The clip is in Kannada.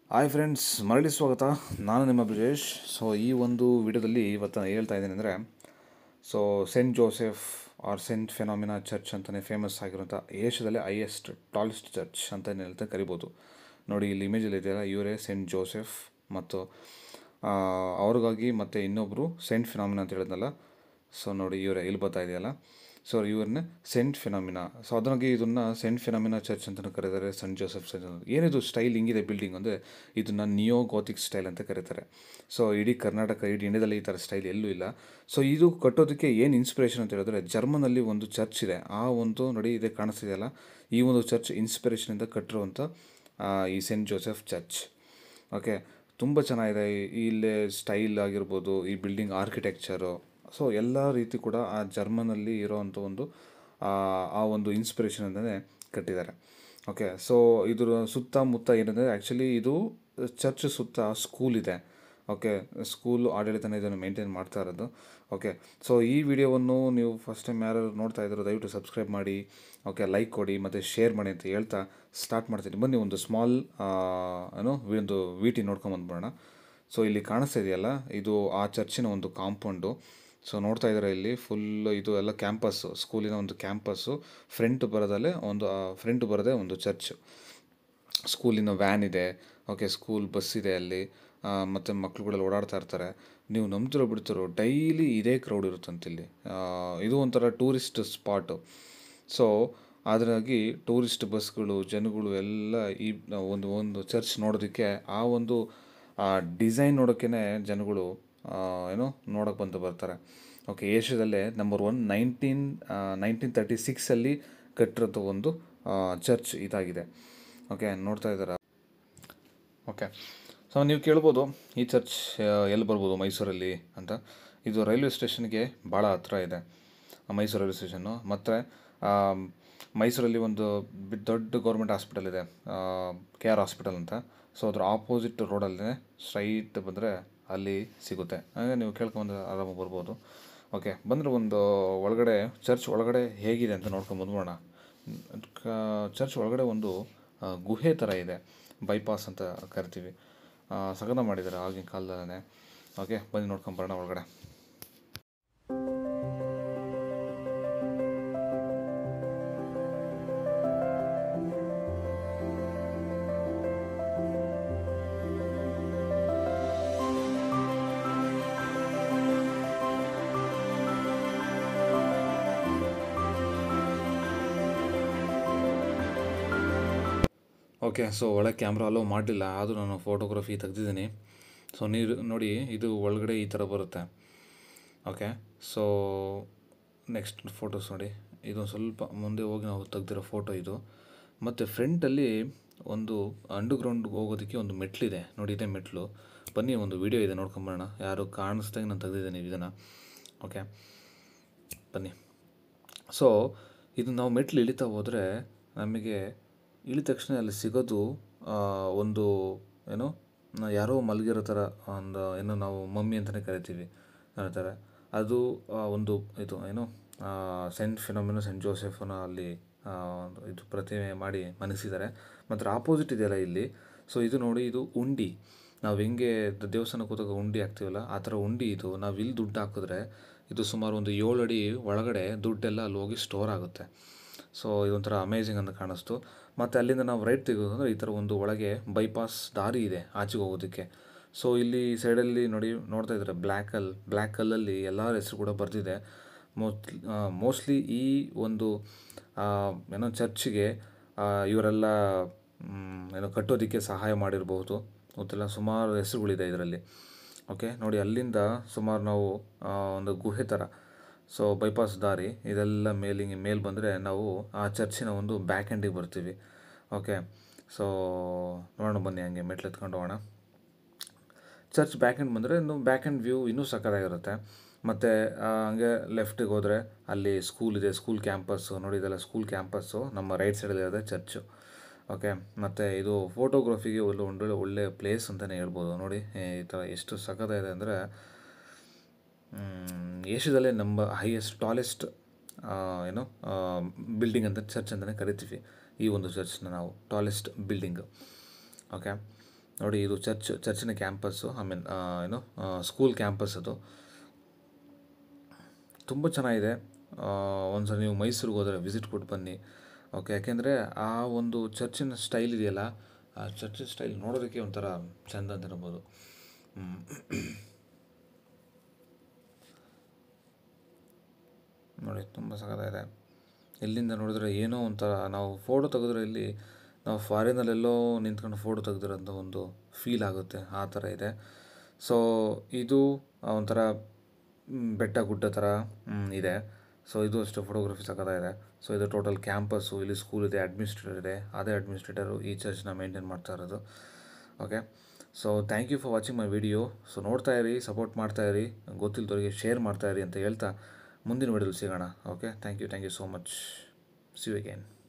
ಹಾಯ್ ಫ್ರೆಂಡ್ಸ್ ಮರಳಿ ಸ್ವಾಗತ ನಾನು ನಿಮ್ಮ ಬ್ರಿಜೇಶ್ ಸೊ ಈ ಒಂದು ವಿಡಿಯೋದಲ್ಲಿ ಇವತ್ತು ನಾನು ಹೇಳ್ತಾ ಇದ್ದೀನಿ ಅಂದರೆ so saint Joseph or saint Philomena church ಅಂತಲೇ ಫೇಮಸ್ ಆಗಿರುವಂಥ ಏಷ್ಯಾದಲ್ಲೇ ಹೈಯೆಸ್ಟ್ ಟಾಲೆಸ್ಟ್ ಚರ್ಚ್ ಅಂತ ಹೇಳ್ತಾ ಕರಿಬೋದು ನೋಡಿ ಇಲ್ಲಿ ಇಮೇಜಲ್ಲಿ ಇದೆಯಲ್ಲ ಇವರೇ ಸೆಂಟ್ ಜೋಸೆಫ್ ಮತ್ತು ಆ, ಅವ್ರಿಗಾಗಿ ಮತ್ತು ಇನ್ನೊಬ್ಬರು ಸೆಂಟ್ ಫಿನಾಮಿನಾ ಅಂತ ಹೇಳಿದ್ನಲ್ಲ ಸೊ ನೋಡಿ ಇವರೇ ಇಲ್ಲಿ ಬರ್ತಾ ಇದೆಯಲ್ಲ ಸೊ ಇವ್ರನ್ನೇ ಸೆಂಟ್ ಫಿನಾಮಿನಾ ಸೊ ಅದನ್ನಾಗಿ ಇದನ್ನು ಸೆಂಟ್ ಫಿನಾಮಿನಾ ಚರ್ಚ್ ಅಂತ ಕರೀತಾರೆ ಸೆಂಟ್ ಜೋಸೆಫ್ ಚರ್ಚ್ ಅಂತ ಏನಿದು ಸ್ಟೈಲ್ ಹಿಂಗಿದೆ ಬಿಲ್ಡಿಂಗ್ ಅಂದರೆ ಇದನ್ನು ನಿಯೋ ಗೋತಿಕ್ ಸ್ಟೈಲ್ ಅಂತ ಕರೀತಾರೆ ಸೊ ಇಡೀ ಕರ್ನಾಟಕ ಇಡೀ ಇಂಡಿಯಾದಲ್ಲಿ ಈ ಥರ ಸ್ಟೈಲ್ ಎಲ್ಲೂ ಇಲ್ಲ ಸೊ ಇದು ಕಟ್ಟೋದಕ್ಕೆ ಏನು ಇನ್ಸ್ಪಿರೇಷನ್ ಅಂತ ಹೇಳಿದ್ರೆ ಜರ್ಮನಲ್ಲಿ ಒಂದು ಚರ್ಚ್ ಇದೆ ಆ ಒಂದು ನೋಡಿ ಇದೆ ಕಾಣಿಸ್ತಿದೆಯಲ್ಲ ಈ ಒಂದು ಚರ್ಚ್ ಇನ್ಸ್ಪಿರೇಷನಿಂದ ಕಟ್ಟಿರುವಂಥ ಆ, ಈ ಸೆಂಟ್ ಜೋಸೆಫ್ ಚರ್ಚ್ ಓಕೆ ತುಂಬ ಚೆನ್ನಾಗಿದೆ ಈ- ಇಲ್ಲೇ ಸ್ಟೈಲ್ ಆಗಿರ್ಬೋದು ಈ ಬಿಲ್ಡಿಂಗ್ ಆರ್ಕಿಟೆಕ್ಚರು ಸೊ ಎಲ್ಲ ರೀತಿ ಕೂಡ ಆ ಜರ್ಮನಲ್ಲಿ ಇರೋವಂಥ ಒಂದು ಆ ಆ ಒಂದು ಇನ್ಸ್ಪಿರೇಷನಿಂದನೇ ಕಟ್ಟಿದ್ದಾರೆ ಓಕೆ ಸೊ ಇದ್ರ ಸುತ್ತಮುತ್ತ ಏನಂದರೆ ಆ್ಯಕ್ಚುಲಿ ಇದು ಚರ್ಚ್ ಸುತ್ತ ಸ್ಕೂಲ್ ಇದೆ ಓಕೆ ಸ್ಕೂಲ್ ಆಡಳಿತನ ಇದನ್ನು ಮೇಂಟೈನ್ ಮಾಡ್ತಾ ಇರೋದು ಓಕೆ ಸೊ ಈ ವಿಡಿಯೋವನ್ನು ನೀವು ಫಸ್ಟ್ ಟೈಮ್ ಯಾರು ನೋಡ್ತಾ ಇದ್ದೀರೋ ದಯವಿಟ್ಟು ಸಬ್ಸ್ಕ್ರೈಬ್ ಮಾಡಿ ಓಕೆ ಲೈಕ್ ಕೊಡಿ ಮತ್ತು ಶೇರ್ ಮಾಡಿ ಅಂತ ಹೇಳ್ತಾ ಸ್ಟಾರ್ಟ್ ಮಾಡ್ತೀನಿ ಬನ್ನಿ ಒಂದು ಸ್ಮಾಲ್ ಏನೋ ಒಂದು ವಿ ಟಿ ನೋಡ್ಕೊಂಬಂದ್ಬಿಡೋಣ ಸೊ ಇಲ್ಲಿ ಕಾಣಿಸ್ತಾ ಇದೆಯಲ್ಲ ಇದು ಆ ಚರ್ಚಿನ ಒಂದು ಕಾಂಪೌಂಡು ಸೊ ನೋಡ್ತಾ ಇದ್ದಾರೆ ಇಲ್ಲಿ ಫುಲ್ ಇದು ಎಲ್ಲ ಕ್ಯಾಂಪಸ್ಸು ಸ್ಕೂಲಿನ ಒಂದು ಕ್ಯಾಂಪಸ್ಸು ಫ್ರಂಟ್ ಬರೋದಲ್ಲೇ ಒಂದು ಫ್ರಂಟ್ ಬರೋದೇ ಒಂದು ಚರ್ಚ್ ಸ್ಕೂಲಿನ ವ್ಯಾನ್ ಇದೆ ಓಕೆ ಸ್ಕೂಲ್ ಬಸ್ ಇದೆ ಅಲ್ಲಿ ಆ, ಮತ್ತು ಮಕ್ಳುಗಳೆಲ್ಲ ಓಡಾಡ್ತಾ ಇರ್ತಾರೆ ನೀವು ನಂಬ್ತಿರೋ ಬಿಡ್ತಿರೋ ಡೈಲಿ ಇದೇ ಕ್ರೌಡ್ ಇರುತ್ತಂತೆ ಇಲ್ಲಿ ಆ, ಇದು ಒಂಥರ ಟೂರಿಸ್ಟ್ ಸ್ಪಾಟು ಸೊ ಅದರಾಗಿ ಟೂರಿಸ್ಟ್ ಬಸ್ಗಳು ಜನಗಳು ಎಲ್ಲ ಈ ಒಂದು ಒಂದು ಚರ್ಚ್ ನೋಡೋದಕ್ಕೆ ಆ ಒಂದು ಡಿಸೈನ್ ನೋಡೋಕ್ಕೇ ಜನಗಳು ಆ, ಏನೋ ನೋಡೋಕೆ ಬಂದು ಬರ್ತಾರೆ ಓಕೆ ಏಷ್ಯಾದಲ್ಲೇ number one nineteen nineteen thirty ಸಿಕ್ಸಲ್ಲಿ ಕಟ್ಟಿರೋಂಥ ಒಂದು ಚರ್ಚ್ ಇದಾಗಿದೆ ಓಕೆ ನೋಡ್ತಾ ಇದ್ದೀರಾ ಓಕೆ ಸೊ ನೀವು ಕೇಳ್ಬೋದು ಈ ಚರ್ಚ್ ಆ, ಎಲ್ಲಿ ಬರ್ಬೋದು ಮೈಸೂರಲ್ಲಿ ಅಂತ ಇದು ರೈಲ್ವೆ ಸ್ಟೇಷನ್ಗೆ ಭಾಳ ಹತ್ರ ಇದೆ ಆ ಮೈಸೂರು ರೈಲ್ವೆ ಸ್ಟೇಷನ್ನು ಮತ್ತು ಮೈಸೂರಲ್ಲಿ ಒಂದು ಬಿ- ದೊಡ್ಡ ಗೌರ್ಮೆಂಟ್ ಹಾಸ್ಪಿಟಲ್ ಇದೆ ಕೆ ಆರ್ ಹಾಸ್ಪಿಟಲ್ ಅಂತ ಸೊ ಅದ್ರ ಆಪೋಸಿಟ್ ರೋಡಲ್ಲೇ ಸ್ಟ್ರೈಟ್ ಬಂದರೆ ಅಲ್ಲಿ ಸಿಗುತ್ತೆ ಹಾಗೆ ನೀವು ಕೇಳ್ಕೊಂಡು ಆರಾಮಾಗಿ ಬರ್ಬೋದು ಓಕೆ ಬಂದರೆ ಒಂದು ಒಳಗಡೆ ಚರ್ಚ್ ಒಳಗಡೆ ಹೇಗಿದೆ ಅಂತ ನೋಡ್ಕೊಂಡು ಬಂದ್ಬೋಣ ಚರ್ಚ್ ಒಳಗಡೆ ಒಂದು ಆ, ಗುಹೆ ಥರ ಇದೆ ಬೈಪಾಸ್ ಅಂತ ಕರಿತೀವಿ ಸಗನ ಮಾಡಿದ್ದಾರೆ ಆಗಿನ ಕಾಲದಲ್ಲೇ ಓಕೆ ಬನ್ನಿ ನೋಡ್ಕೊಂಬರೋಣ ಒಳಗಡೆ ಓಕೆ ಸೊ ಒಳಗೆ ಕ್ಯಾಮ್ರಾ ಅಲೋ ಮಾಡಲಿಲ್ಲ ಆದರೂ ನಾನು ಫೋಟೋಗ್ರಫಿ ತೆಗ್ದಿದ್ದೀನಿ ಸೊ ನೀರು ನೋಡಿ ಇದು ಒಳಗಡೆ ಈ ಥರ ಬರುತ್ತೆ ಓಕೆ ಸೊ ನೆಕ್ಸ್ಟ್ ಫೋಟೋಸ್ ನೋಡಿ ಇದು ಸ್ವಲ್ಪ ಮುಂದೆ ಹೋಗಿ ನಾವು ತೆಗ್ದಿರೋ ಫೋಟೋ ಇದು ಮತ್ತು ಫ್ರಂಟಲ್ಲಿ ಒಂದು ಅಂಡರ್ಗ್ರೌಂಡ್ಗೆ ಹೋಗೋದಕ್ಕೆ ಒಂದು ಮೆಟ್ಲಿದೆ ನೋಡಿ ಇದೇ ಮೆಟ್ಲು ಬನ್ನಿ ಒಂದು ವಿಡಿಯೋ ಇದೆ ನೋಡ್ಕೊಂಬರೋಣ ಯಾರು ಕಾಣಿಸ್ದಂಗೆ ನಾನು ತೆಗ್ದಿದ್ದೀನಿ ಇದನ್ನು ಓಕೆ ಬನ್ನಿ ಸೊ ಇದು ನಾವು ಮೆಟ್ಲು ಇಳಿತಾ ಹೋದರೆ ನಮಗೆ ಇಳಿದ ತಕ್ಷಣ ಅಲ್ಲಿ ಸಿಗೋದು ಆ, ಒಂದು ಏನು ನ- ಯಾರೋ ಮಲಗಿರೋ ಥರ ಒಂದು ಏನು ನಾವು ಮಮ್ಮಿ ಅಂತಲೇ ಕರಿತೀವಿ ಹೇಳ್ತಾರೆ ಅದು ಆ, ಒಂದು ಇದು ಏನು ಸೆಂಟ್ ಫಿನೋಮಿನೋ ಸೆಂಟ್ ಜೋಸೆಫನ ಅಲ್ಲಿ ಆ, ಒಂದು ಇದು ಪ್ರತಿಮೆ ಮಾಡಿ ಮನಗಿಸಿದ್ದಾರೆ ಮತ್ತು ಆಪೋಸಿಟ್ ಇದೆಯಲ್ಲ ಇಲ್ಲಿ ಸೊ ಇದು ನೋಡಿ ಇದು ಉಂಡಿ ನಾವು ಹೆಂಗೆ ದ- ದೇವಸ್ಥಾನ ಕೂತಾಗ ಉಂಡಿ ಹಾಕ್ತೀವಲ್ಲ ಆ ಥರ ಉಂಡಿ ಇದು ನಾವು ಇಲ್ಲಿ ದುಡ್ಡು ಹಾಕಿದ್ರೆ ಇದು ಸುಮಾರು ಒಂದು ಏಳು ಅಡಿ ಒಳಗಡೆ ದುಡ್ಡೆಲ್ಲ ಅಲ್ಲಿ ಹೋಗಿ ಸ್ಟೋರ್ ಆಗುತ್ತೆ ಸೊ ಇದೊಂಥರ ಅಮೇಝಿಂಗ್ ಅಂತ ಕಾಣಿಸ್ತು ಮತ್ತು ಅಲ್ಲಿಂದ ನಾವು ರೈಟ್ ತೆಗೆಯೋದಂದ್ರೆ ಈ ಥರ ಒಂದು ಒಳಗೆ ಬೈಪಾಸ್ ದಾರಿ ಇದೆ ಆಚೆಗೆ ಹೋಗೋದಕ್ಕೆ ಸೊ ಇಲ್ಲಿ ಸೈಡಲ್ಲಿ ನೋಡಿ ನೋಡ್ತಾ ಇದ್ದಾರೆ ಬ್ಲ್ಯಾಕಲ್ಲಿ ಬ್ಲ್ಯಾಕ್ ಕಲ್ಲಲ್ಲಿ ಎಲ್ಲರ ಹೆಸರು ಕೂಡ ಬರೆದಿದೆ ಮೋಸ್ಟ್ ಮೋಸ್ಟ್ಲಿ ಈ ಒಂದು ಆ, ಏನೋ ಚರ್ಚ್ಗೆ ಆ, ಇವರೆಲ್ಲ ಮ್, ಏನೋ ಕಟ್ಟೋದಕ್ಕೆ ಸಹಾಯ ಮಾಡಿರಬಹುದು ಗೊತ್ತಿಲ್ಲ ಸುಮಾರು ಹೆಸರುಗಳಿದೆ ಇದರಲ್ಲಿ ಓಕೆ ನೋಡಿ ಅಲ್ಲಿಂದ ಸುಮಾರು ನಾವು ಆ, ಒಂದು ಗುಹೆ ಥರ ಸೊ ಬೈಪಾಸ್ ದಾರಿ ಇದೆಲ್ಲ ಮೇಲಿಂಗ್ ಮೇಲೆ ಬಂದರೆ ನಾವು ಆ ಚರ್ಚಿನ ಒಂದು ಬ್ಯಾಕ್ ಎಂಡಿಗೆ ಬರ್ತೀವಿ ಓಕೆ ಸೊ ನೋಡೋಣ ಬನ್ನಿ ಹಂಗೆ ಮೆಟ್ಲು ಎತ್ಕೊಂಡು ಹೋಗೋಣ ಚರ್ಚ್ ಬ್ಯಾಕ್ ಎಂಡ್ ಬಂದರೆ ಇನ್ನು ಬ್ಯಾಕ್ ಎಂಡ್ ವ್ಯೂ ಇನ್ನೂ ಸಕ್ಕತ್ತಾಗಿರುತ್ತೆ ಮತ್ತು ಹಂಗೆ ಲೆಫ್ಟಿಗೆ ಹೋದರೆ ಅಲ್ಲಿ ಸ್ಕೂಲ್ ಇದೆ ಸ್ಕೂಲ್ ಕ್ಯಾಂಪಸ್ಸು ನೋಡಿ ಇದೆಲ್ಲ ಸ್ಕೂಲ್ ಕ್ಯಾಂಪಸ್ಸು ನಮ್ಮ ರೈಟ್ ಸೈಡಲ್ಲಿ ಇರೋದೇ ಚರ್ಚು ಓಕೆ ಮತ್ತು ಇದು ಫೋಟೋಗ್ರಫಿಗೆ ಒಂದು ಒಳ್ಳೆ ಒಳ್ಳೆ ಪ್ಲೇಸ್ ಅಂತಲೇ ಹೇಳ್ಬೋದು ನೋಡಿ ಈ ಥರ ಎಷ್ಟು ಸಖತ್ತಾಗಿದೆ ಅಂದರೆ ಏಷ್ಯಾದಲ್ಲೇ ನಮ್ಮ ಹೈಯೆಸ್ಟ್ ಟಾಲೆಸ್ಟ್ ಏನು ಬಿಲ್ಡಿಂಗ್ ಅಂತ ಚರ್ಚ್ ಅಂತಲೇ ಕರಿತೀವಿ ಈ ಒಂದು ಚರ್ಚ್ನ ನಾವು ಟಾಲೆಸ್ಟ್ ಬಿಲ್ಡಿಂಗ್ ಓಕೆ ನೋಡಿ ಇದು ಚರ್ಚ್ ಚರ್ಚಿನ ಕ್ಯಾಂಪಸ್ಸು ಐ ಮೀನ್ ಏನು ಸ್ಕೂಲ್ ಕ್ಯಾಂಪಸ್ ಅದು ತುಂಬ ಚೆನ್ನಾಗಿದೆ ಒಂದ್ಸಲ ನೀವು ಮೈಸೂರಿಗೆ ಹೋದರೆ ವಿಸಿಟ್ ಕೊಟ್ಟು ಬನ್ನಿ ಓಕೆ ಯಾಕೆಂದರೆ ಆ ಒಂದು ಚರ್ಚಿನ ಸ್ಟೈಲ್ ಇದೆಯಲ್ಲ ಆ ಚರ್ಚಿನ ಸ್ಟೈಲ್ ನೋಡೋದಕ್ಕೆ ಒಂಥರ ಚೆಂದ ಅಂತ ಅನ್ಬೋದು ಹ್ಮ್. ನೋಡಿ ತುಂಬ ಸಖತ್ತಾಗಿದೆ ಇಲ್ಲಿಂದ ನೋಡಿದ್ರೆ ಏನೋ ಒಂಥರ ನಾವು ಫೋಟೋ ತೆಗೆದ್ರೆ ಇಲ್ಲಿ ನಾವು ಫಾರಿನಲ್ಲೆಲ್ಲೋ ನಿಂತ್ಕೊಂಡು ಫೋಟೋ ತೆಗೆದಿರೋಂಥ ಒಂದು ಫೀಲ್ ಆಗುತ್ತೆ ಆ ಥರ ಇದೆ ಸೊ ಇದು ಆ ಒಂಥರ ಮ್, ಬೆಟ್ಟ ಗುಡ್ಡ ಥರ ಮ್, ಇದೆ ಸೊ ಇದು ಅಷ್ಟು ಫೋಟೋಗ್ರಫಿ ಸಖತ್ತಾಗಿದೆ ಸೊ ಇದು ಟೋಟಲ್ ಕ್ಯಾಂಪಸ್ಸು ಇಲ್ಲಿ ಸ್ಕೂಲ್ ಇದೆ ಅಡ್ಮಿನಿಸ್ಟ್ರೇಟರ್ ಇದೆ ಅದೇ ಅಡ್ಮಿನಿಸ್ಟ್ರೇಟರು ಈ ಚರ್ಚ್ನ ಮೇಂಟೈನ್ ಮಾಡ್ತಾ ಇರೋದು okay so thank you for watching my video so ನೋಡ್ತಾ ಇರಿ ಸಪೋರ್ಟ್ ಮಾಡ್ತಾ ಇರಿ ಗೊತ್ತಿಲ್ಲದವರಿಗೆ ಶೇರ್ ಮಾಡ್ತಾ ಇರಿ ಅಂತ ಹೇಳ್ತಾ ಮುಂದಿನ ವಿಡಿಯೋದಲ್ಲಿ ಸಿಗೋಣ okay thank you thank you so much see you again